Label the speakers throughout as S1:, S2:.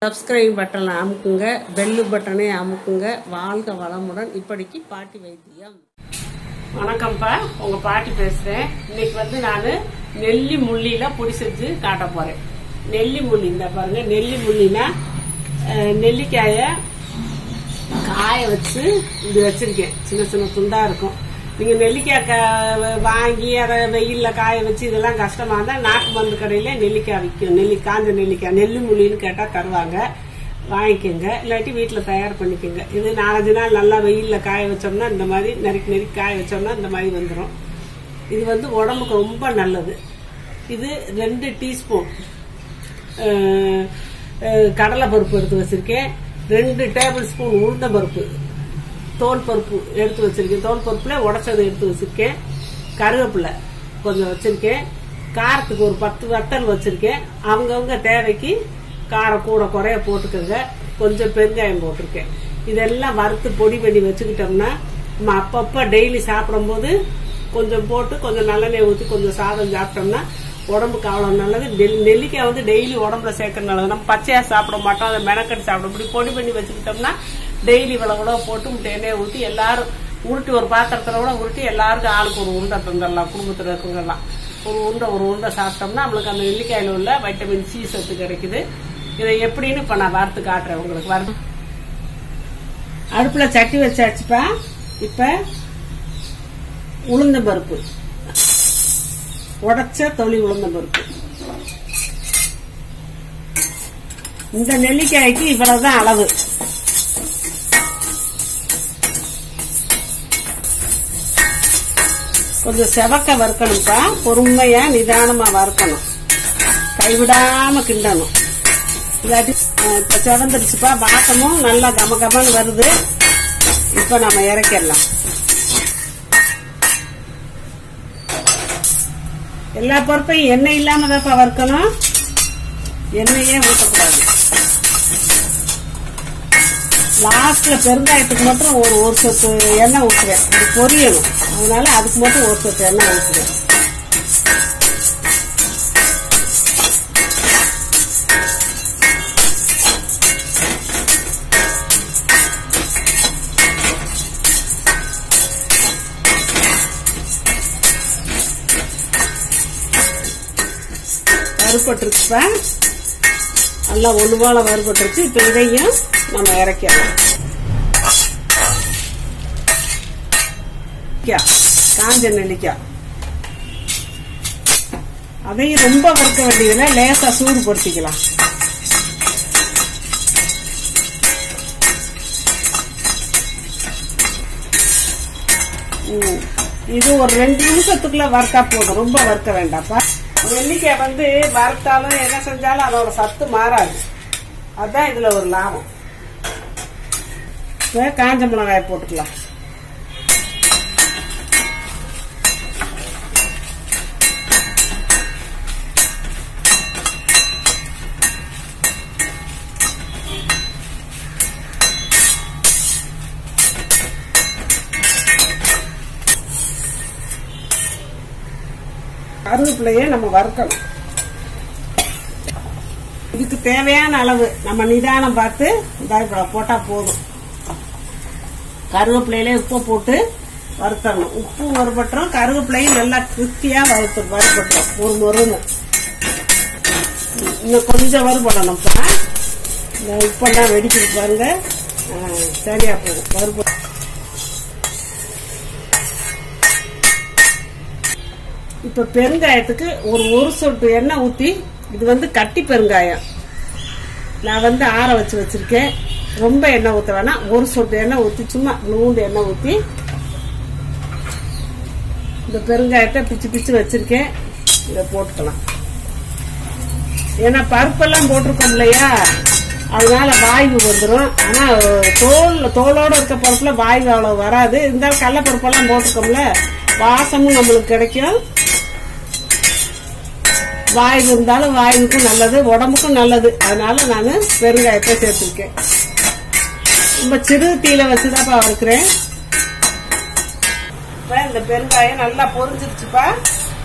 S1: Subscribe பட்டனை அமுக்குங்க bell பட்டனை அமுக்குங்க வாழ்க வளமுடன் இப்படிக்கு பாட்டி வைத்தியம் வணக்கம்ப்பா உங்க பாட்டி பேசுறேன் இன்னைக்கு வந்து நான் நெல்லி முள்ளியில பொடி செஞ்சு காட்ட போறேன் நெல்லி முள்ளி இந்த பாருங்க நெல்லி முள்ளினா அஹ், நெல்லிக்காய காய வச்சு இப்படி வச்சிருக்கேன் சின்ன சின்ன துண்டா இருக்கும் நீங்க நெல்லிக்காய் க- வாங்கி அதை வெயில்ல காய வச்சு இதெல்லாம் கஷ்டமா இருந்தா நாட்டு மருந்து கடையில நெல்லிக்காய் விற்கும் நெல்லி காஞ்ச நெல்லிக்காய் நெல்லி முள்ளின்னு கேட்டா தருவாங்க வாங்கிக்கோங்க இல்லாட்டி வீட்டுல தயார் பண்ணிக்கோங்க இது நாலஞ்சு நாள் நல்லா வெயில்ல காய வச்சோம்னா இந்த மாதிரி நறுக்கி நறுக்கி காய வச்சோம்னா இந்த மாதிரி வந்துடும் இது வந்து உடம்புக்கு ரொம்ப நல்லது இது ரெண்டு டீஸ்பூன் கடலை பருப்பு எடுத்து வச்சிருக்கேன் ரெண்டு டேபிள் ஸ்பூன் உளுந்த பருப்பு தோல் பருப்பு எடுத்து வச்சிருக்கேன் தோல் பருப்புல உடச்சதை எடுத்து வச்சிருக்கேன் கருவேப்பிலை கொஞ்சம் வச்சிருக்கேன் காரத்துக்கு ஒரு பத்து வத்தல் வச்சிருக்கேன் அவங்கவுங்க தேவைக்கு காரம் கூட குறைய போட்டுக்கோங்க கொஞ்சம் பெருங்காயம் போட்டிருக்கேன் இதெல்லாம் வறுத்து பொடி பண்ணி வச்சுக்கிட்டோம்னா நம்ம அப்பப்ப டெய்லி சாப்பிடும்போது கொஞ்சம் போட்டு கொஞ்சம் நல்லெண்ணெய் ஊற்றி கொஞ்சம் சாதம் சாப்பிட்டோம்னா உடம்புக்கு அவ்வளோ நல்லது டெல்- நெல்லிக்காய் வந்து டெய்லி உடம்புல சேர்க்கறது நல்லது நம்ம பச்சையாக சாப்பிட மாட்டோம் அதை மெனக்கட்டு சாப்பிடும் இப்படி பொடி பண்ணி வச்சுக்கிட்டோம்னா டெய்லி இவ்வளோ கூட போட்டு முட்டை எண்ணெயை ஊற்றி எல்லாரும் உருட்டி ஒரு பாத்திரத்தில் கூட உருட்டி எல்லாருக்கும் ஆளுக்கு ஒரு உருண்டை தந்துடலாம் குடும்பத்தில் இருக்கவங்கெல்லாம் ஒரு உருண்டை ஒரு உருண்டை சாப்பிட்டோம்னா நம்மளுக்கு அந்த நெல்லிக்காயில் உள்ள வைட்டமின் சி சத்து கிடைக்குது இதை எப்படின்னு இப்போ நான் வறுத்து காட்டுறேன் உங்களுக்கு வறுத்து அடுப்புல சட்டி வச்சாச்சுப்பா இப்ப உளுந்த பருப்பு உடைச்ச தொளி உளுந்த பருப்பு இந்த நெல்லிக்காய்க்கு இவ்வளவுதான் அளவு கொஞ்சம் செவக்க வறுக்கணும்ப்பா பொறுமையா நிதானமா வறுக்கணும் கைவிடாம கிண்டணும் இல்லாட்டி அஹ், இப்ப செவந்துருச்சுப்பா வாசமும் நல்லா கம கமன்னு வருது இப்ப நம்ம இறக்கிடலாம் எல்லா பருப்பையும் எண்ணெய் இல்லாம தான்ப்பா வறுக்கணும் எண்ணெயே ஊற்றக்கூடாது லாஸ்ட்ல பெருங்காயத்துக்கு மட்டும் ஒரு ஒரு சொட்டு எண்ணெய் ஊற்றுவேன் அது பொரியணும் அதனால அதுக்கு மட்டும் ஒரு சொட்டு எண்ணெய் ஊற்றுவேன் வறுபட்டுருச்சுப்பா நல்லா ஒன்று போல வறுபட்டுருச்சு இப்போ இதையும் நம்ம இறக்கிடலாம் நெல்லிக்காய், காஞ்ச நெல்லிக்காய் அதையும் ரொம்ப வறுக்க வேண்டியதில்லை லேசா சூடுபடுத்திக்கலாம் ம். இது ஒரு ரெண்டு நிமிஷத்துக்குள்ள வறுத்தா போதும் ரொம்ப வறுக்க வேண்டாம்ப்பா நெல்லிக்காய் வந்து வறுத்தாலும் என்ன செஞ்சாலும் அதோட சத்து மாறாது அதுதான் இதுல ஒரு லாபம் இப்ப காஞ்ச மிளகாய் போட்டுக்கலாம் கருவேப்பிலையே நம்ம வறுக்கணும் இதுக்கு தேவையான அளவு நம்ம நிதானம் பார்த்து இந்த இவ்வளவு போட்டா போதும் கருவேப்பிலையில உப்பு போட்டு வறுத்தரணும் உப்பு வறுபட்டுரும் கருவேப்பிலையும் நல்லா கிறிஸ்பியா வறுத்து வறுபட்டுரும் ஒரு மொறுன்னு இன்னும் கொஞ்சம் வறுபடணும்ப்பா இந்த உப்பெல்லாம் வெடிக்குது பாருங்க ஆ, சரியா போகும் வறுபட்டு இப்ப பெருங்காயத்துக்கு ஒரு ஒரு சொட்டு எண்ணெய் ஊத்தி இது வந்து கட்டி பெருங்காயம் நான் வந்து ஆற வச்சு வச்சிருக்கேன் ரொம்ப எண்ணெய் ஊத்த வேணாம் ஒரு சொட்டு எண்ணெய் ஊத்தி சும்மா நூண்டு எண்ணெய் ஊத்தி இந்த பெருங்காயத்தை பிச்சு பிச்சு வச்சிருக்கேன் இதை போட்டுக்கலாம் ஏன்னா பருப்பெல்லாம் போட்டிருக்கோம் இல்லையா அதனால வாய்வு வந்துடும் ஆனா தோல் தோலோட இருக்க பருப்புல வாய்வு அவ்வளவு வராது இருந்தாலும் கடல பருப்பெல்லாம் போட்டிருக்கோம்ல வாசமும் நம்மளுக்கு கிடைக்கும் வாய்வு இருந்தாலும் வாயுக்கும் நல்லது உடம்புக்கும் நல்லது அதனால நான் பெருங்காயத்தை சேர்த்துருக்கேன் ரொம்ப சிறு தீயில வச்சுதான்ப்பா வறுக்கிறேன் இப்ப இந்த பெருங்காயம் நல்லா பொரிஞ்சிருச்சுப்பா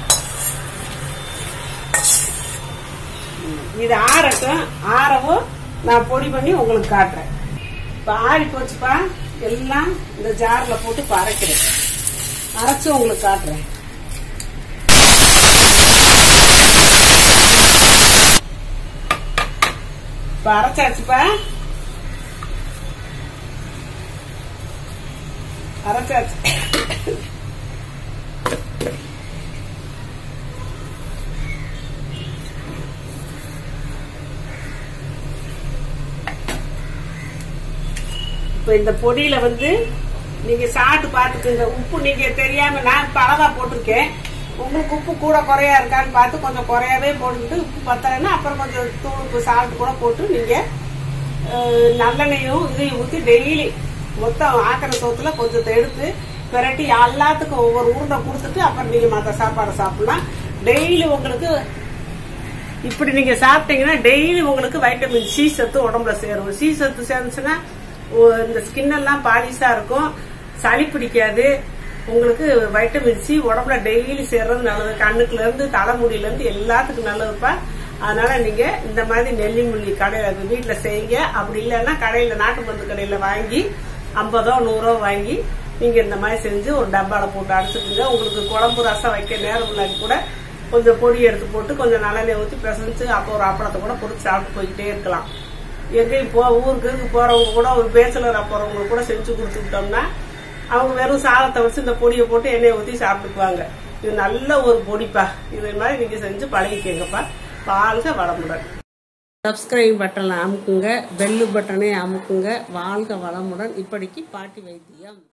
S1: இது ஆறட்டும் ஆறவும் நான் பொடி பண்ணி உங்களுக்கு காட்டுறேன் இப்போ ஆறி போச்சுப்பா எல்லாம் இந்த ஜாரில் போட்டு இப்போ அரைக்கிறேன் அரைச்சு உங்களுக்கு காட்டுறேன் இப்போ அரைச்சாச்சுப்பா அரைச்சாச்சு இப்போ இந்த பொடியில வந்து நீங்க சாப்பிட்டு பார்த்துக்குங்க உப்பு நீங்க தெரியாம நான் இப்ப அளவா போட்டிருக்கேன் உங்களுக்கு உப்பு கூட குறையா இருக்கான்னு பார்த்து கொஞ்சம் குறையாவே போட்டுக்கிட்டு உப்பு பத்தலைன்னா அப்புறம் கொஞ்சம் தூள் உப்பு சால்ட் கூட போட்டு நீங்க அஹ், நல்லெண்ணெயும் இதையும் ஊற்றி டெய்லி மொத்தம் ஆக்கிற சோத்துல கொஞ்சத்தை எடுத்து பிரட்டி எல்லாத்துக்கும் ஒவ்வொரு உருண்டை கொடுத்துட்டு அப்புறம் நீங்க மற்ற சாப்பாடு சாப்பிடலாம் டெய்லி உங்களுக்கு இப்படி நீங்க சாப்பிட்டீங்கன்னா டெய்லி உங்களுக்கு வைட்டமின் சி சத்து உடம்புல சேரும் சி சத்து சேர்ந்துச்சுன்னா ஒ- இந்த ஸ்கின் எல்லாம் பாலிஷா இருக்கும் சளி பிடிக்காது உங்களுக்கு வைட்டமின் சி உடம்புல டெய்லி சேர்றது நல்லது கண்ணுக்குல இருந்து தலைமுடியில இருந்து எல்லாத்துக்கும் நல்லதுப்பா அதனால நீங்க இந்த மாதிரி நெல்லி முள்ளி கடையில வீட்டுல செய்யுங்க அப்படி இல்லைன்னா கடையில நாட்டு மருந்து கடையில வாங்கி ஐம்பதோ நூறோ வாங்கி நீங்க இந்த மாதிரி செஞ்சு ஒரு டப்பால போட்டு அடைச்சிக்கோங்க உங்களுக்கு குழம்பு ரசம் வைக்க நேரம் இல்லாட்டி கூட கொஞ்சம் பொடி எடுத்து போட்டு கொஞ்சம் நல்லெண்ணெய் ஊற்றி பிசைஞ்சு அப்போ ஒரு அப்பளத்தை கூட பொடிச்சு சாப்பிட்டு போய்கிட்டே இருக்கலாம் எங்கேயும் போ ஊருக்கு இருக்கு போறவங்க கூட ஒரு பேச்சுலரா போறவங்க கூட செஞ்சு கொடுத்துக்கிட்டோம்னா அவங்க வெறும் சாதத்தை வச்சு இந்த பொடியை போட்டு எண்ணெயை ஊற்றி சாப்பிட்டுக்குவாங்க இது நல்ல ஒரு பொடிப்பா இது மாதிரி நீங்க செஞ்சு பழகிக்கங்கப்பா வாழ்க வளமுடன் சப்ஸ்கிரைப் பட்டனை அமுக்குங்க பெல்லு பட்டனை அமுக்குங்க வாழ்க வளமுடன் இப்படிக்கு பாட்டி வைத்தியம்